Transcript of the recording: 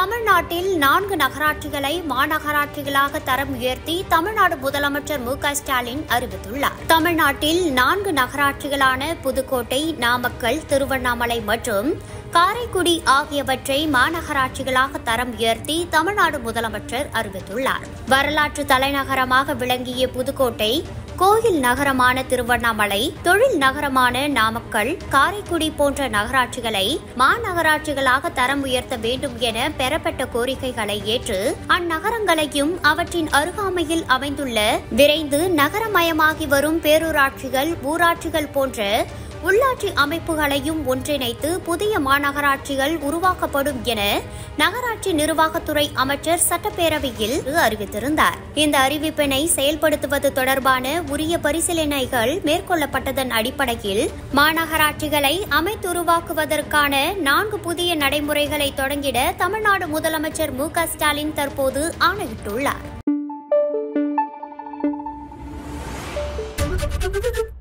தமிழ்நாட்டில் நான்கு நகராட்சிகளை மாநகராட்சிகளாக தரம் உயர்த்தி தமிழ்நாடு முதலமைச்சர் மு க ஸ்டாலின் அறிவித்துள்ளார் தமிழ்நாட்டில் நான்கு நகராட்சிகளான புதுக்கோட்டை நாமக்கல் திருவண்ணாமலை மற்றும் காரைக்குடி ஆகியவற்றை மாநகராட்சிகளாக தரம் உயர்த்தி தமிழ்நாடு முதலமைச்சர் அறிவித்துள்ளார் வரலாற்று தலைநகரமாக விளங்கிய புதுக்கோட்டை கோயில் நகரமான திருவண்ணாமலை தொழில் நகரமான நாமக்கல் காரைக்குடி போன்ற நகராட்சிகளை மாநகராட்சிகளாக தரம் உயர்த்த வேண்டும் என பெறப்பட்ட கோரிக்கைகளை ஏற்று அந்நகரங்களையும் அவற்றின் அருகாமையில் அமைந்துள்ள விரைந்து நகரமயமாகி வரும் பேரூராட்சிகள் ஊராட்சிகள் போன்ற உள்ளாட்சி அமைப்புகளையும் ஒன்றிணைத்து புதிய மாநகராட்சிகள் உருவாக்கப்படும் என நகராட்சி நிர்வாகத்துறை அமைச்சர் சட்டப்பேரவையில் அறிவித்திருந்தார் இந்த அறிவிப்பினை செயல்படுத்துவது தொடர்பான உரிய பரிசீலனைகள் மேற்கொள்ளப்பட்டதன் அடிப்படையில் மாநகராட்சிகளை அமைத்துருவாக்குவதற்கான நான்கு புதிய நடைமுறைகளை தொடங்கிட தமிழ்நாடு முதலமைச்சர் மு க ஸ்டாலின் தற்போது ஆணையிட்டுள்ளார்